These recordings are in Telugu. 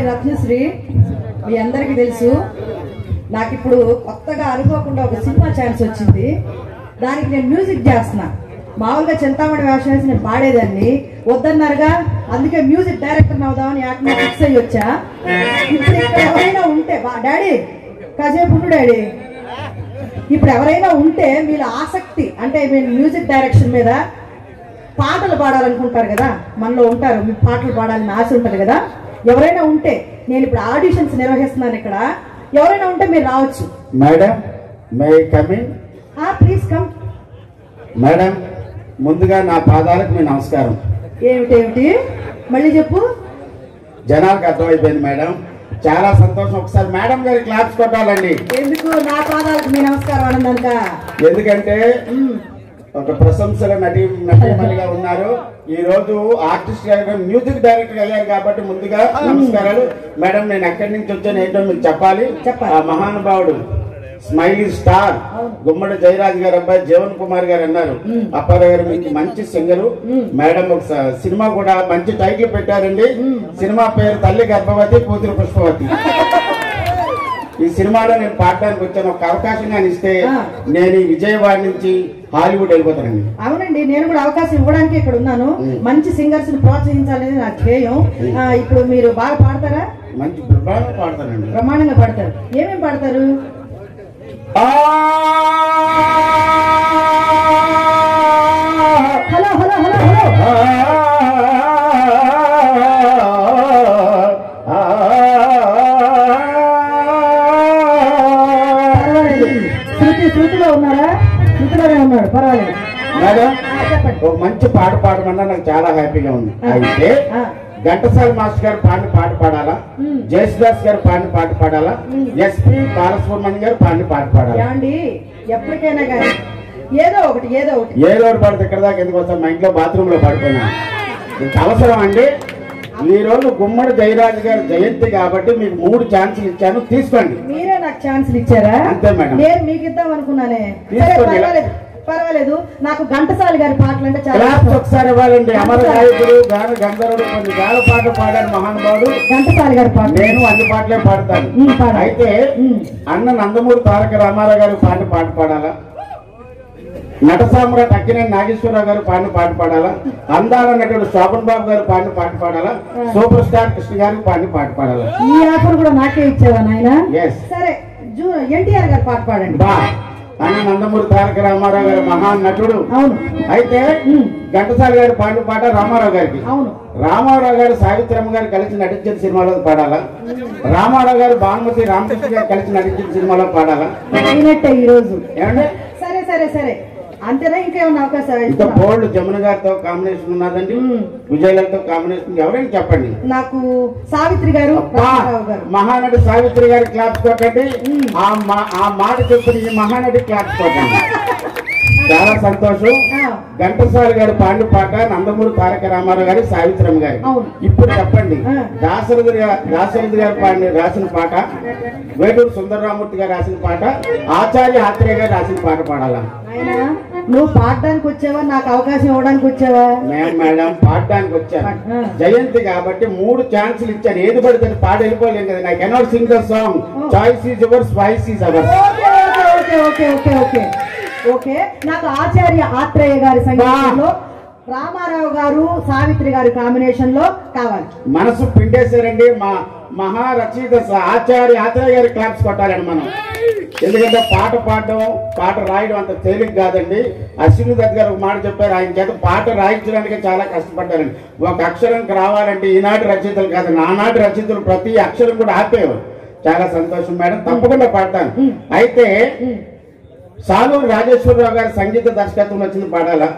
రత్నశ్రీ మీ అందరికీ తెలుసు నాకు ఇప్పుడు కొత్తగా అనుకోకుండా ఒక సినిమా ఛాన్స్ వచ్చింది దానికి నేను మ్యూజిక్ చేస్తున్నా మామూలుగా చింతామణి వేషం వేసి నేను పాడేదాన్ని వద్దన్నారుగా అందుకే మ్యూజిక్ డైరెక్టర్ అవుదామని యాక్ట్ ఫిక్స్ అయ్యి వచ్చా ఇప్పుడు ఇక్కడ ఎవరైనా ఉంటే బా- డాడీ కాసేపు ఉండు డాడీ ఇప్పుడు ఎవరైనా ఉంటే మీరు ఆసక్తి అంటే మీరు మ్యూజిక్ డైరెక్షన్ మీద పాటలు పాడాలనుకుంటారు కదా మనలో ఉంటారు మీకు పాటలు పాడాలని ఆశ ఉంటుంది కదా ఎవరైనా ఉంటే నేను ఇప్పుడు ఆడిషన్స్ నిర్వహిస్తున్నాను ఇక్కడ ఎవరైనా ఉంటే మీరు రావచ్చు madam may coming please come madam ముందుగా నా పాదాలకు మీ నమస్కారం ఏమిటి ఏమిటి మళ్ళీ చెప్పు జనాలకు అర్థమైపోయింది మేడం చాలా సంతోషం ఒకసారి మేడం గారి క్లాప్స్ కొట్టాలండి ఎందుకు నా పాదాలకు మీ నమస్కారం ఆనందానిక ఎందుకంటే ఒక ప్రశంసల నటి నటీమణిగా ఉన్నారు ఈ రోజు ఆర్టిస్ట్ గారు మ్యూజిక్ డైరెక్టర్ అయ్యారు కాబట్టి ముందుగా నమస్కారాలు మేడం నేను ఎక్కడి నుంచి వచ్చాను ఏంటో మీకు చెప్పాలి చెప్పాలి. ఆ మహానుభావుడు స్మైలీ స్టార్ గుమ్మడి జయరాజ్ గారు అబ్బాయి జీవన్ కుమార్ గారు అన్నారు అప్పారావు గారు మీకు మంచి సింగరు మేడం ఒక స- సినిమా కూడా మంచి టైటిల్ పెట్టారండి సినిమా పేరు తల్లి గర్భవతి కూతురు పుష్పవతి ఈ సినిమాలో నేను పాడడానికి వచ్చాను ఒక అవకాశం కానీ ఇస్తే ఆ. నేను ఈ విజయవాడ నుంచి హాలీవుడ్ వెళ్ళిపోతానండి అవునండి నేను కూడా అవకాశం ఇవ్వడానికి ఇక్కడ ఉన్నాను మంచి సింగర్స్ ని ప్రోత్సహించాలనేది నా ధ్యేయం ఆ, ఇప్పుడు మీరు బాగా పాడతారా మంచి బ్రహ్మాండంగా పాడతానండి బ్రహ్మాండంగా పాడతారు ఏమేమి పాడతారు ఆ! హలో హలో హలో హలో ఆ! పర్వాలేదు శృతి శృతిలో ఉన్నారా శృతిలోనే ఉన్నాడు పర్వాలేదు మేడం ఆ, చెప్పండి ఒక మంచి పాట పాడమన్నా నాకు చాలా హ్యాపీగా ఉంది అయితే ఆ. ఘంటసాల మాస్టర్ గారు పాడిన పాట పాడాలా మ్మ్. జయసుదాస్ గారు పాడిన పాట పాడాలా ఎస్పి బాలసుబ్రహ్మణ్యం గారు పాడిన పాట పాడాలా ఏమండి ఎప్పటికైనా కానీ ఏదో ఒకటి ఏదో ఒకటి ఏ రోడ్డు పడితే ఇక్కడ దాకా ఎందుకు వస్తాం మా ఇంట్లో బాత్రూమ్ లో పడుకున్నా ఇంత అవసరం అండి ఈ రోజు గుమ్మడి జయరాజు గారి జయంతి కాబట్టి మీకు మూడు ఛాన్సులు ఇచ్చాను తీసుకోండి మీరే నాకు ఛాన్సులు ఇచ్చారా అంతే మేడం. నేను మీకు ఇద్దాం అనుకున్నానే సరే తీసుకోండి. పర్వాలేదు పర్వాలేదు నాకు ఘంటసాలి గారి పాటలు అంటే చాలా క్లాప్స్ ఇష్టం. ఒకసారి ఇవ్వాలండి అమర గాయకుడు గాన గంధర్వుడు కొన్ని గాన పాటలు పాడారు మహానుభావుడు ఘంటసాలి గారి పాట నేను అన్ని పాటలే పాడతాను ఉమ్, పాడాలి. అయితే ఉమ్. అన్న నందమూరి తారక రామారావు గారు పాడిన పాట పాడాలా నట సామ్రాట్ అక్కినేని నాగేశ్వరరావు గారు పాడిన పాట పాడాలా అందాల నటుడు శోభన్ బాబు గారు పాడిన పాట పాడాలా సూపర్ స్టార్ కృష్ణ గారు పాడిన పాట పాడాలా ఈ ఆఫర్ కూడా నాకే ఇచ్చావా నాయన Yes. సరే జూ ఎన్టీఆర్ గారి పాట పాడండి బా అన్న నందమూరి తారక రామారావు గారు మహాన్ నటుడు అవును అయితే ఉమ్. ఘంటసాల గారు పాడిన పాట రామారావు గారికి అవును రామారావు గారు సావిత్రమ్మ గారు కలిసి నటించిన సినిమాలో పాడాలా రామారావు గారు భానుమతి రామకృష్ణ గారు కలిసి నటించిన సినిమాలో పాడాలా అయినట్టే ఈ రోజు ఏమంటే సరే సరే సరే అంతేనా ఇంకేమన్నా అవకాశాలు ఇంకా ఇస్తున్నావా? బోల్డ్ జమున గారితో కాంబినేషన్ ఉన్నదండి మ్మ్. విజయలతో కాంబినేషన్ ఎవరైనా చెప్పండి నాకు సావిత్రి గారు అబ్బా రామారావు గారు మహానటి సావిత్రి గారి క్లాప్స్ కొట్టండి ఆ మా- ఆ మాట చెప్పిన ఈ మహానటి క్లాప్స్ కొట్టండి చాలా సంతోషం ఆ, ఘంటసాల గారు పాడిన పాట నందమూరి తారక రామారావు గారి సావిత్రమ్మ గారి అవును. ఇప్పుడు చెప్పండి ఆ. దాశరథి గా- దాశరథి గారు పాడిన రాసిన పాట వేటూరు సుందరరామూర్తి గారు రాసిన పాట ఆచార్య ఆత్రేయ గారు రాసిన పాట పాడాలా నాయనా నువ్వు పాడడానికి వచ్చావా నాకు అవకాశం ఇవ్వడానికి వచ్చావా మేం మేడం పాడడానికి వచ్చాను ఆ. జయంతి కాబట్టి మూడు ఛాన్సులు ఇచ్చాను ఏది పడితే అది పాట వెళ్ళిపోలేం కదా నాకు cannot sing the song choice is ours voice is ours okay okay okay okay okay okay నాకు ఆచార్య ఆత్రేయ గారి సంగీతంలో రామారావు గారు సావిత్రి గారి కాంబినేషన్ లో కావాలి మనసు పిండేశారండి మా మహారచయిత స- ఆచార్య ఆత్రేయ గారి క్లాప్స్ కొట్టాలండి మనం ఎందుకంటే పాట పాడడం పాట రాయడం అంత తేలిక కాదండి అశ్విని దత్ గారు ఒక మాట చెప్పారు ఆయన చేత పాట రాయించడానికి చాలా కష్టపడ్డారండి ఒక అక్షరం రావాలంటే ఈనాటి రచయితలు కాదండి ఆనాటి రచయితలు ప్రతి అక్షరం కూడా ఆపేవారు చాలా సంతోషం మేడం తప్పకుండా పాడతాను అయితే సాలూరు రాజేశ్వరరావు గారి సంగీత దర్శకత్వం వచ్చింది పాడాలా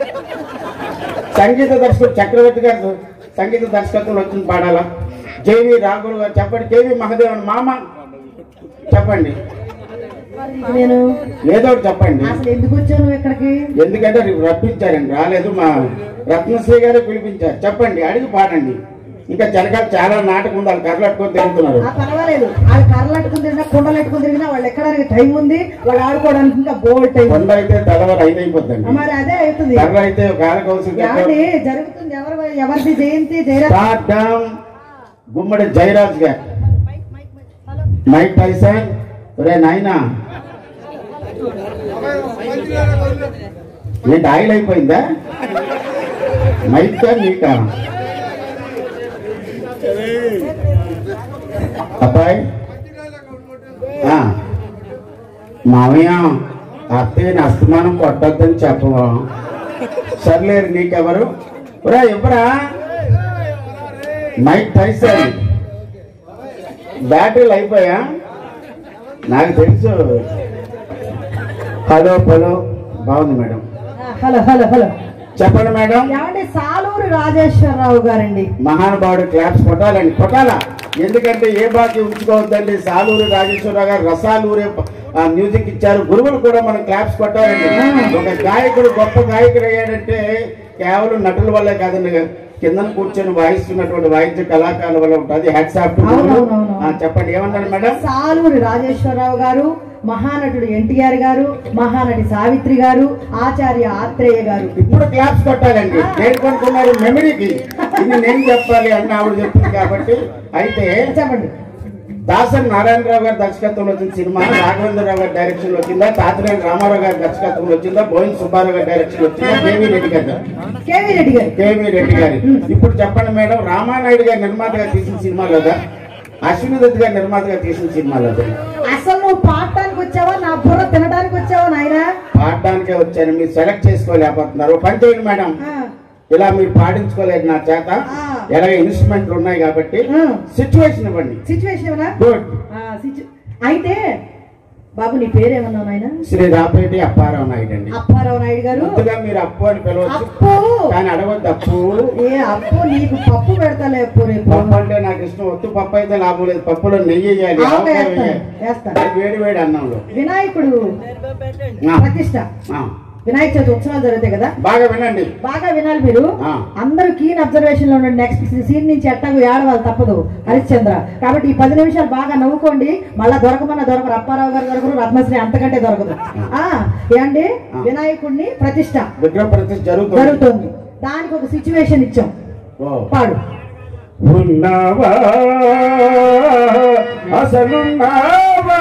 సంగీత దర్శకుడు చక్రవర్తి గారు సంగీత దర్శకత్వంలో వచ్చింది పాడాలా జేవి రాఘుల్ గారు చెప్పండి కేవి మహదేవన్ మామ చెప్పండి నేను ఏదో ఒకటి చెప్పండి అసలు ఎందుకు వచ్చావు నువ్వు ఇక్కడికి ఎందుకంటే రేపు రప్పించారండి రాలేదు మా రత్నశ్రీ గారు పిలిపించారు చెప్పండి అడిగి పాడండి ఇంకా జనకాలు చాలా నాటకం ఉంది వాళ్ళు కర్రలట్టుకొని తిరుగుతున్నారు ఆ పర్వాలేదు వాళ్ళు కర్రలట్టుకుని తిరిగినా కుండలట్టుకుని తిరిగినా వాళ్ళు ఎక్కడానికి టైం ఉంది వాళ్ళు ఆడుకోవడానికి ఇంకా బోల్ టైం కొండ అయితే తెల్లవారు ఐదు అయిపోద్దండి మరి అదే అవుతుంది కర్ర అయితే ఒక ఆడకవలసి ఏమండి జరుగుతుంది ఎవరు ఎవరిది జయంతి జయరా స్టార్ట్ డౌన్ గుమ్మడి జయరాజ్ గారు మైక్ టైసన్ ఒరే నాయనా ఏంటి ఆయిల్ అయిపోయిందా మైక్ నీకా అబ్బాయి ఆ, మామయ్య అత్తయ్యని అస్తమానం కొట్టొద్దని చెప్పవా సర్లేరు నీకెవరు ఒరే ఇవ్వరా మైక్ టైసన్ బ్యాటరీలు అయిపోయా నాకు తెలుసు హలో హలో బాగుంది మేడం హలో హలో హలో చెప్పండి మేడం ఏమండి సాలూరు రాజేశ్వరరావు గారండి మహానుభావుడు క్లాప్స్ కొట్టాలండి కొట్టాలా ఎందుకంటే ఏ బాకీ ఉంచుకోవద్దండి సాలూరు రాజేశ్వరరావు గారు రసాలూరే ఆ, మ్యూజిక్ ఇచ్చారు గురువులు కూడా మనం క్లాప్స్ కొట్టాలండి ఒక గాయకుడు గొప్ప గాయకుడు అయ్యాడంటే కేవలం నటుల వల్లే కాదండి కింద కూర్చొని వాయిస్తున్నటువంటి వాయిద్య కళాకారుల వల్ల ఉంటుంది హ్యాట్స్ ఆఫ్ అవునవునవును. చెప్పండి ఏమన్నారు మేడం సాలూరి రాజేశ్వరరావు గారు మహానటుడు ఎన్టీఆర్ గారు మహానటి సావిత్రి గారు ఆచార్య ఆత్రేయ గారు ఇప్పుడు క్లాప్స్ కొట్టాలండి నేను కొనుక్కున్నారు మెమరీకి ఇది నేను చెప్పాలి అని ఆవిడ చెప్పింది కాబట్టి అయితే చెప్పండి దాసరి నారాయణరావు గారి దర్శకత్వంలో వచ్చిన సినిమా రాఘవేంద్రరావు గారి డైరెక్షన్ లో వచ్చిందా తాతిరేని రామారావు గారి దర్శకత్వంలో వచ్చిందా బోయిన్ సుబ్బారావు గారి డైరెక్షన్ వచ్చిందా కేవీ రెడ్డి గారి కేవీ రెడ్డి గారు కేవీ రెడ్డి గారి ఇప్పుడు చెప్పండి మేడం రామానాయుడు గారి నిర్మాతగా తీసిన సినిమా లేదా అశ్విని దత్ గారి నిర్మాతగా తీసిన సినిమా లేదా అసలు నువ్వు పాడటానికి వచ్చావా నా బుర్ర తినడానికి వచ్చావా నాయనా పాడడానికే వచ్చాను మీరు సెలెక్ట్ చేసుకోలేకపోతున్నారు ఓ పని చేయండి మేడం ఆ, ఇలా మీరు పాడించుకోలేదు నా చేత ఆ. ఎలాగ ఇన్స్ట్రుమెంట్లు ఉన్నాయి కాబట్టి ఆ. సిచ్యువేషన్ ఇవ్వండి సిచ్యువేషన్ ఏమన్నా గుడ్ ఆ, సిచ్యు- అయితే బాబు నీ పేరేమన్నావు నాయన శ్రీ రాపేటి అప్పారావు నాయుడు అండి అప్పారావు నాయుడు గారు ముందుగా మీరు అప్పు అని పిలవచ్చు అప్పు కానీ అడగొద్దు అప్పు ఏ అప్పు నీకు పప్పు పెడతాలే అప్పు రేపు పప్పు అంటే నాకు ఇష్టం వద్దు పప్పు అయితే లాభం లేదు పప్పులో నెయ్యి వేయాలి ఆవకాయ ఆవకాయ వేస్తాను, వేయాలి. వేస్తాను. అది వేడి వేడి అన్నంలో వినాయకుడు ఆ, ప్రతిష్ట ఆ. వినాయక చవితి ఉత్సవాలు జరుగుతాయి కదా బాగా వినండి బాగా వినాలి మీరు ఆ. అందరూ కీన్ అబ్జర్వేషన్ లో ఉండండి నెక్స్ట్ సీన్ నుంచి ఎట్టాగు ఏడవాలి తప్పదు హరిశ్చంద్ర కాబట్టి ఈ పది నిమిషాలు బాగా నవ్వుకోండి మళ్ళా దొరకమన్న దొరకరు అప్పారావు గారు దొరకరు రత్నశ్రీ అంతకంటే దొరకదు ఆ ఏమండి ఆ. వినాయకుడిని ప్రతిష్ట విగ్రహ ప్రతిష్ఠ జరుగుతుంది జరుగుతుంది దానికి ఒక సిచ్యువేషన్ ఇచ్చాం ఓ. పాడు ఉన్నావా అసలున్నావా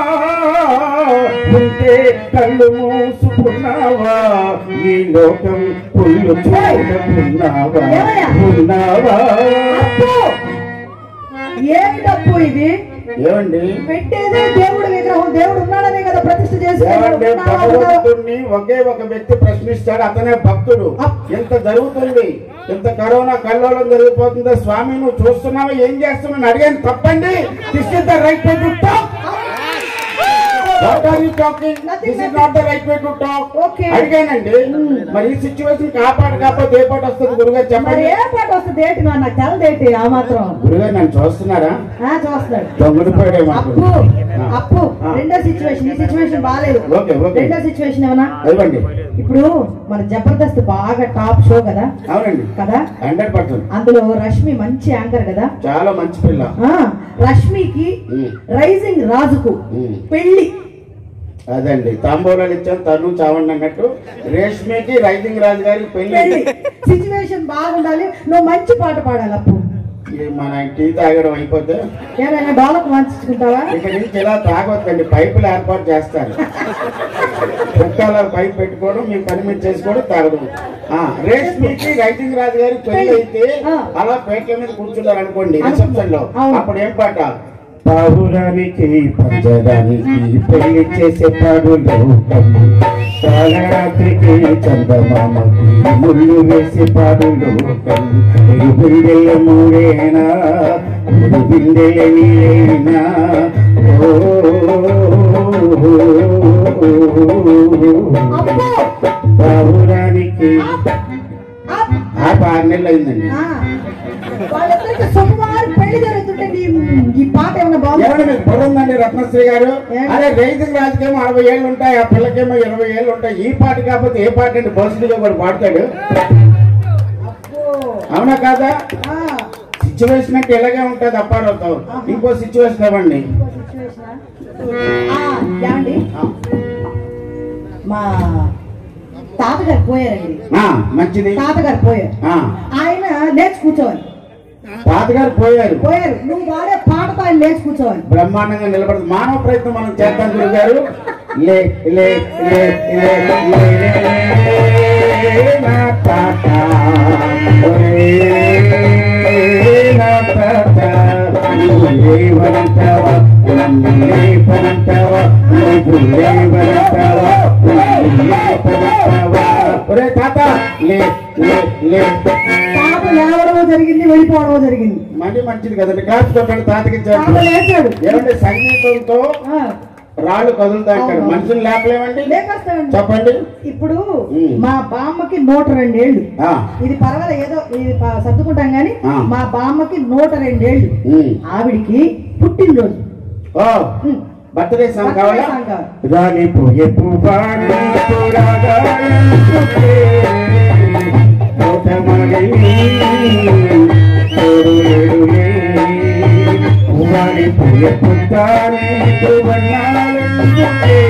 ఉంటే కళ్ళు మూసుకున్నావా ఈ లోకం పుల్లు చూడకున్నావా ఏమయ్యా? ఉన్నావా అప్పు ఏమి తప్పు ఇది ఏమండి పెట్టేదే దేవుడి విగ్రహం దేవుడు ఉన్నాడనే కదా ప్రతిష్ఠ చేసి ఏమంటే భగవంతుడిని ఒకే ఒక వ్యక్తి ప్రశ్నిస్తాడు అతనే భక్తుడు ఇంత జరుగుతుంది ఇంత కరోనా కల్లోలం జరిగిపోతుందో స్వామి నువ్వు చూస్తున్నావా ఏం చేస్తున్నావు అడిగాను తప్పండి this is the right way to talk what are you talking this is not the right way to talk Okay. అడిగానండి మరి ఈ సిచ్యువేషన్ కాపాడు కాకపోతే ఏ పాట వస్తుంది గురుగారు మరి చెప్పండి ఏ పాట వస్తుంది ఏంటి నా నాకు తెలదేంటి ఆ మాత్రం గురుగారు నన్ను చూస్తున్నారా ఆ చూస్తున్నాడు దొంగడిపోయాడేమో అప్పు ఆ. అప్పు ఆ. రెండో సిచ్యువేషన్ ఈ సిచ్యువేషన్ బాగాలేదు ఓకే, ఓకే. రెండో సిచ్యువేషన్ ఏమన్నా ఇవ్వండి ఇప్పుడు మన జబర్దస్త్ బాగా టాప్ షో కదా అవునండి కదా హండ్రెడ్ పర్సెంట్ అందులో రష్మి మంచి యాంకర్ కదా చాలా మంచి పిల్ల ఆ రష్మికి ఉమ్. రైజింగ్ రాజుకు ఉమ్. పెళ్లి అదండి తాంబూలాలు ఇచ్చాం తను చావండి అన్నట్టు రేష్మికి రైజింగ్ రాజు గారికి పెళ్లి పెళ్లి సిచ్యువేషన్ బాగుండాలి నువ్వు మంచి పాట పాడాలి అప్పు ఈ మన టీ తాగడం అయిపోతే ఏమైనా డోలకు మార్చుకుంటావా ఇక్కడి నుంచి ఇలా తాగొద్దండి పైపులు ఏర్పాటు చేస్తారు కుక్కల పైప్ పెట్టుకోవడం మీ పని మీద చేసుకోవడం తాగడం ఆ, రేష్మికి రైజింగ్ రాజు గారికి పెళ్లి అయితే ఆ. అలా పేట్ల మీద కూర్చున్నారు అనుకోండి రిసెప్షన్ లో అవును. అప్పుడు ఏం పాట పావురానికి పంచడానికి పెళ్లి చేసే పాడులో కాలరాత్రికి చందమామకి ముళ్ళు వేసి పాడులో ఇరు బిందెల మూడేనా ఇరు బిందెల నీరేనా ఓ అప్పు పావురానికి అప్, అప్. ఆ ఆరు నెలలు అయిందండి ఆ, వాళ్ళిద్దరికి శుభవారం పెళ్లి జరుగుతుంటే నీ ఈ పాట ఏమైనా బాగుంది ఏమండి మీకు బుర్ర ఉందండి రత్నశ్రీ గారు ఏంటి? అదే రైతుకి రాజుకేమో అరవై ఏళ్ళు ఉంటాయి ఆ పిల్లకేమో ఇరవై ఏళ్ళు ఉంటాయి ఈ పాట కాకపోతే ఏ పాట అండి బస్సులుగా కూడా పాడతాడు అవునా కాదా ఆ, సిచ్యువేషన్ అంటే ఇలాగే ఉంటుంది అప్పారవుతాం ఇంకో సిచ్యువేషన్ ఇవ్వండి ఇంకో situation ఆ? ఆ, ఏమండి మా తాతగారు పోయారండి ఆ, మంచిది తాతగారు పోయారు ఆ, ఆయన లేచి కూర్చోవాలి తాతగారు పోయారు పోయారు నువ్వు వాడే పాటతో ఆయన లేచి కూర్చోవాలి బ్రహ్మాండంగా నిలబడదు మానవ ప్రయత్నం మనం చేద్దాం గురువు గారు లే లే లే లే లే లే నా తాత ఒరే నా తాత నువ్వు లేవనంటావా నన్ను లేపనంటావా నువ్వు లేవనంటావా నన్ను లేపనంటావా ఒరే తాత లే లే లే పాప లేవడమో జరిగింది వెళ్ళిపోవడమో జరిగింది మళ్ళీ మంచిది కదండి క్లాస్ కొట్టండి తాతకి పాప ఇచ్చాడు లేచాడు ఏమంటే సంగీతంతో ఆ, రాళ్ళు కదులుతా అంటాడు అవును. మనుషులు లేపలేమండి లేకొస్తామండి చెప్పండి ఇప్పుడు ఉమ్. మా బామ్మకి నూట రెండేళ్లు ఆ, ఇది పర్వాలేదు ఏదో ఇది ప- సర్దుకుంటాం గాని ఆ. మా బామ్మకి నూట రెండేళ్లు ఉమ్. ఆవిడికి పుట్టినరోజు ఓ ఉమ్. బర్త్డే సాంగ్ బర్త్డే కావాలా సాంగ్ కావాలి. రాలిపోయే పువ్వాని చూడగాలంటే తోటమాలి తోడులేడులే. వాలిపోయే పుత్తాని తువన్నాలంటే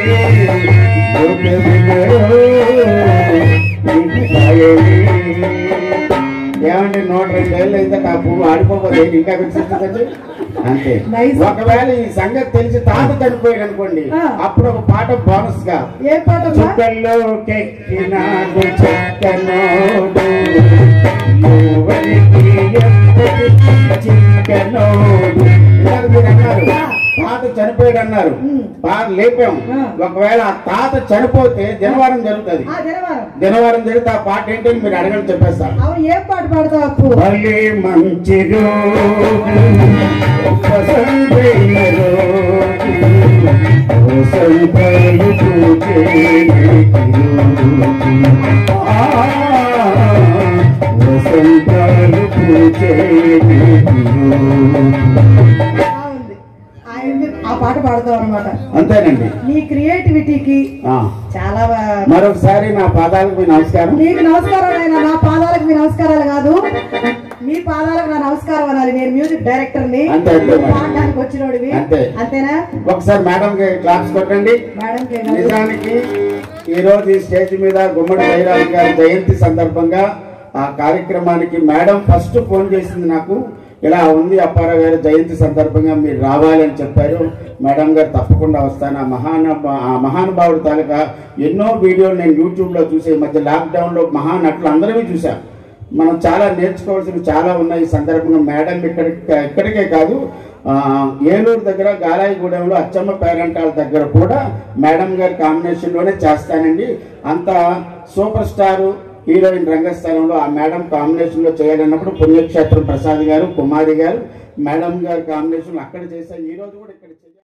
దొరకదిగరో నీకు సాయలే. ఏమంటే నూట రెండేళ్ళు అయితే ఆ పువ్వు ఆడిపోతే ఇంకా వినిపిస్తుందండి అంతే Nice. ఒకవేళ ఈ సంగతి తెలిసి తాత చనిపోయాడు అనుకోండి ఆ. అప్పుడు ఒక పాట బోనస్ గా ఏ పాట అమ్మా? చుక్కల్లో కెక్కినాడు చెక్కనోడు నువ్వనికి ఎప్పటికీ చిక్కనోడు ఇందాక మీరు అన్నారు తాత చనిపోయాడు అన్నారు ఉమ్. బాగా లేపాం ఆ. ఒకవేళ ఆ తాత చనిపోతే జనవారం జరుగుతుంది ఆ జనవారం జనవారం జరిగితే ఆ పాట ఏంటని మీరు అడగని చెప్పేస్తారు అవును ఏం పాట పాడతావు అప్పు భలే మంచి రోజు వసంతైన రోజు వసంతాలు పూచే ఆ, వసంతాలు పూచే బాగుంది ఆయన ఆ పాట పాడతావు అనమాట అంతేనండి నీ క్రియేటివిటీకి ఆ, చాలా బా- మరొకసారి నా పాదాలకు మీ నమస్కారం నీకు నమస్కారం అయినా నా పాదాలకు మీ నమస్కారాలు కాదు మీ పాదాలకు నా నమస్కారం అనాలి నేను మ్యూజిక్ డైరెక్టర్ ని అంతే, అంతే మరి. పాడడానికి వచ్చినోడివి అంతే. అంతేనా ఒకసారి మేడం క్లాప్స్ కొట్టండి మేడం నిజానికి ఈ రోజు ఈ స్టేజ్ మీద గుమ్మడి జయరాజు గారి జయంతి సందర్భంగా ఆ కార్యక్రమానికి మేడం ఫస్ట్ ఫోన్ చేసింది నాకు ఇలా ఉంది అప్పారావు గారి జయంతి సందర్భంగా మీరు రావాలి అని చెప్పారు మేడం గారు తప్పకుండా వస్తాను ఆ మహానుభా ఆ మహానుభావుడు తాలూకా ఎన్నో వీడియోలు నేను యూట్యూబ్లో చూసే ఈ మధ్య లాక్డౌన్లో మహానటులు అందరివి చూశాను మనం చాలా నేర్చుకోవాల్సినవి చాలా ఉన్నాయి ఈ సందర్భంగా మేడం ఇక్కడికి ఇక్కడికే కాదు ఆ, ఏలూరు దగ్గర గాలాయిగూడెంలో అచ్చమ్మ పేరంటాల దగ్గర కూడా మేడం గారి కాంబినేషన్లోనే చేస్తానండి అంత సూపర్ స్టార్ హీరోయిన్ రంగస్థలంలో ఆ మేడం కాంబినేషన్లో చేయాలన్నప్పుడు పుణ్యక్షేత్రం ప్రసాద్ గారు కుమారి గారు మేడం గారి కాంబినేషన్ అక్కడ చేశాను ఈ రోజు కూడా ఇక్కడ చేయాలి